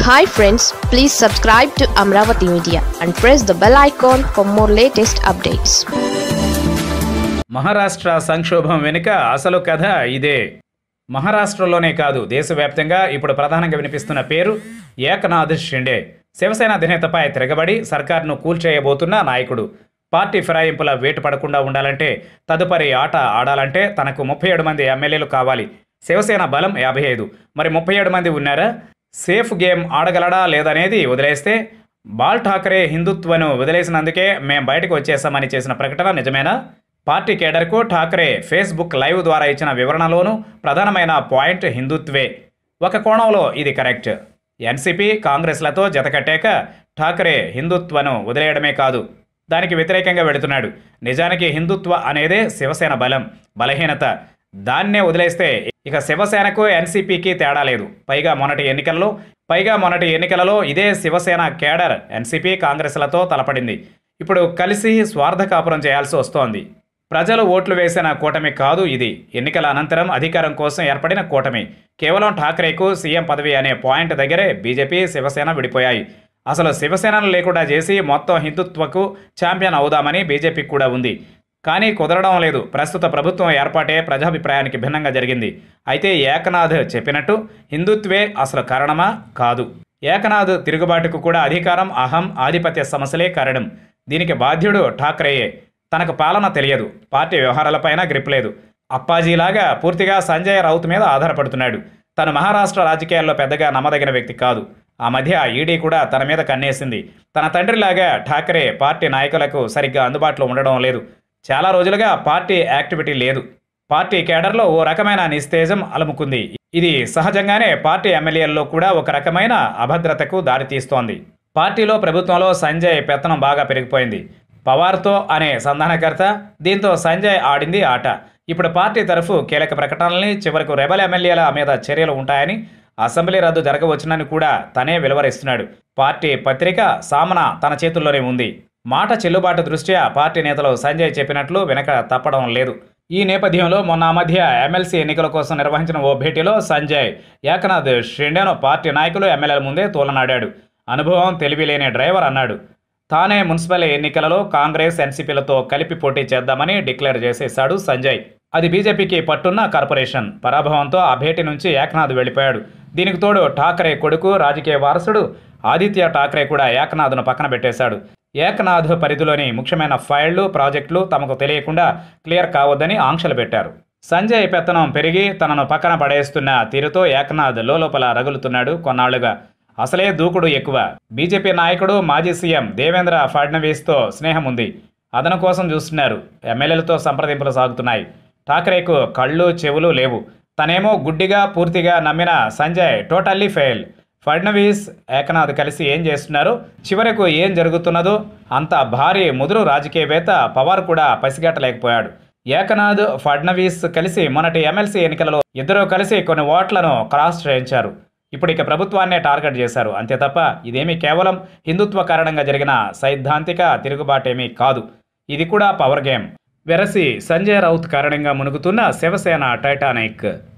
hi friends please subscribe to Amaravati media and press the bell icon for more latest updates Maharashtra సంక్షోభం వెనుక అసలు కథ ఇదే మహారాష్ట్రలోనే కాదు దేశవ్యాప్తంగా ఇప్పుడు ప్రధానంగా వినిపిస్తున్న పేరు ఏకనాథ్ షిండే శివసేన అధినేతపై తిరగబడి సర్కార్ను కూల్చేయబోతున్న నాయకుడు పార్టీ ఫిరాయింపుల వేటు పడకుండా ఉండాలంటే తదుపరి ఆట ఆడాలంటే తనకు ముప్పై ఏడు మంది ఎమ్మెల్యేలు కావాలి శివసేన బలం యాభై ఐదు మరి ముప్పై ఏడు మంది ఉన్నారా సేఫ్ గేమ్ ఆడగలడా లేదనేది వదిలేస్తే బాల్ ఠాకరే హిందుత్వను వదిలేసినందుకే మేం బయటకు వచ్చేసామని చేసిన ప్రకటన నిజమేనా పార్టీ కేడర్కు ఠాకరే ఫేస్బుక్ లైవ్ ద్వారా ఇచ్చిన వివరణలోనూ ప్రధానమైన పాయింట్ హిందుత్వే ఒక కోణంలో ఇది కరెక్ట్ ఎన్సీపీ కాంగ్రెస్లతో జతకట్టాక ఠాకరే హిందుత్వను వదిలేయడమే కాదు దానికి వ్యతిరేకంగా వెళుతున్నాడు నిజానికి హిందుత్వ అనేదే శివసేన బలం బలహీనత దాన్నే వదిలేస్తే ఇక శివసేనకు ఎన్సీపీకి తేడా లేదు పైగా మొన్నటి ఎన్నికల్లో పైగా మొన్నటి ఎన్నికలలో ఇదే శివసేన కేడర్ ఎన్సీపీ కాంగ్రెస్లతో తలపడింది ఇప్పుడు కలిసి స్వార్థ కాపురం చేయాల్సి వస్తోంది ప్రజలు ఓట్లు వేసిన కూటమి కాదు ఇది ఎన్నికల అనంతరం అధికారం కోసం ఏర్పడిన కూటమి కేవలం ఠాక్రేకు సీఎం పదవి అనే పాయింట్ దగ్గరే బీజేపీ శివసేన విడిపోయాయి అసలు శివసేనను లేకుండా చేసి మొత్తం హిందుత్వకు ఛాంపియన్ అవుదామని బీజేపీకి కూడా ఉంది కానీ కుదరడం లేదు ప్రస్తుత ప్రభుత్వం ఏర్పాటే ప్రజాభిప్రాయానికి భిన్నంగా జరిగింది అయితే ఏకనాథ్ చెప్పినట్టు హిందుత్వే అసలు కారణమా కాదు ఏకనాథ్ తిరుగుబాటుకు కూడా అధికారం అహం ఆధిపత్య సమస్యలే కారణం దీనికి బాధ్యుడు ఠాక్రేయే తనకు పాలన తెలియదు పార్టీ వ్యవహారాలపైన గ్రిప్ లేదు అప్పాజీలాగా పూర్తిగా సంజయ్ రౌత్ మీద ఆధారపడుతున్నాడు తను మహారాష్ట్ర రాజకీయాల్లో పెద్దగా నమ్మదగిన వ్యక్తి కాదు ఆ మధ్య ఈడీ కూడా తన మీద కన్నేసింది తన తండ్రిలాగా ఠాకరే పార్టీ నాయకులకు సరిగ్గా అందుబాటులో ఉండడం లేదు చాలా రోజులుగా పార్టీ యాక్టివిటీ లేదు పార్టీ కేడర్లో ఓ రకమైన నిస్తేజం అలుముకుంది ఇది సహజంగానే పార్టీ ఎమ్మెల్యేల్లో కూడా ఒక రకమైన అభద్రతకు దారితీస్తోంది పార్టీలో ప్రభుత్వంలో సంజయ్ పెత్తనం బాగా పెరిగిపోయింది పవార్తో అనే సంధానకర్త దీంతో సంజయ్ ఆడింది ఆట ఇప్పుడు పార్టీ తరఫు కీలక ప్రకటనల్ని చివరకు రెబల్ ఎమ్మెల్యేల మీద చర్యలు ఉంటాయని అసెంబ్లీ రద్దు జరగవచ్చునని కూడా తనే వెలువరిస్తున్నాడు పార్టీ పత్రిక సామన తన చేతుల్లోనే ఉంది మాట చెల్లుబాటు దృష్ట్యా పార్టీ నేతలు సంజయ్ చెప్పినట్లు వెనక తప్పడం లేదు ఈ నేపథ్యంలో మొన్న ఆ మధ్య ఎమ్మెల్సీ ఎన్నికల కోసం నిర్వహించిన ఓ భేటీలో సంజయ్ ఏకనాథ్ షిండేను పార్టీ నాయకులు ఎమ్మెల్యేల ముందే తోలనాడాడు అనుభవం తెలివిలేని డ్రైవర్ అన్నాడు తానే మున్సిపల్ ఎన్నికలలో కాంగ్రెస్ ఎన్సీపీలతో కలిపి పోటీ చేద్దామని డిక్లేర్ చేసేశాడు సంజయ్ అది బీజేపీకి పట్టున్న కార్పొరేషన్ పరాభవంతో ఆ భేటీ నుంచి ఏకనాథ్ వెళ్ళిపోయాడు దీనికి తోడు ఠాకరే కొడుకు రాజకీయ వారసుడు ఆదిత్య ఠాకరే కూడా ఏకనాథ్ను పక్కన పెట్టేశాడు ఏకనాథ్ పరిధిలోని ముఖ్యమైన ఫైళ్లు ప్రాజెక్టులు తమకు తెలియకుండా క్లియర్ కావద్దని ఆంక్షలు పెట్టారు సంజయ్ పెత్తనం పెరిగి తనను పక్కన పడేస్తున్న తీరుతో ఏకనాథ్ లోపల రగులుతున్నాడు కొన్నాళ్లుగా అసలే దూకుడు ఎక్కువ బీజేపీ నాయకుడు మాజీ సీఎం దేవేంద్ర ఫడ్నవీస్తో స్నేహం ఉంది అదను కోసం చూస్తున్నారు ఎమ్మెల్యేలతో సంప్రదింపులు సాగుతున్నాయి ఠాకరేకు కళ్ళు చెవులు లేవు తనేమో గుడ్డిగా పూర్తిగా నమ్మిన సంజయ్ టోటల్లీ ఫెయిల్ ఫడ్నవీస్ ఏకనాథ్ కలిసి ఏం చేస్తున్నారో చివరకు ఏం జరుగుతున్నదో అంత భారీ ముదురు రాజకీయవేత్త పవార్ కూడా పసిగట్టలేకపోయాడు ఏకనాథ్ ఫడ్నవీస్ కలిసి మొన్నటి ఎమ్మెల్సీ ఎన్నికలలో ఇద్దరూ కలిసి కొన్ని ఓట్లను క్రాస్ చేయించారు ఇప్పుడు ఇక ప్రభుత్వాన్నే టార్గెట్ చేశారు అంతే తప్ప ఇదేమీ కేవలం హిందుత్వ కారణంగా జరిగిన సైద్ధాంతిక తిరుగుబాటేమీ కాదు ఇది కూడా పవర్ గేమ్ వెరసి సంజయ్ రౌత్ కారణంగా మునుగుతున్న శివసేన టైటానిక్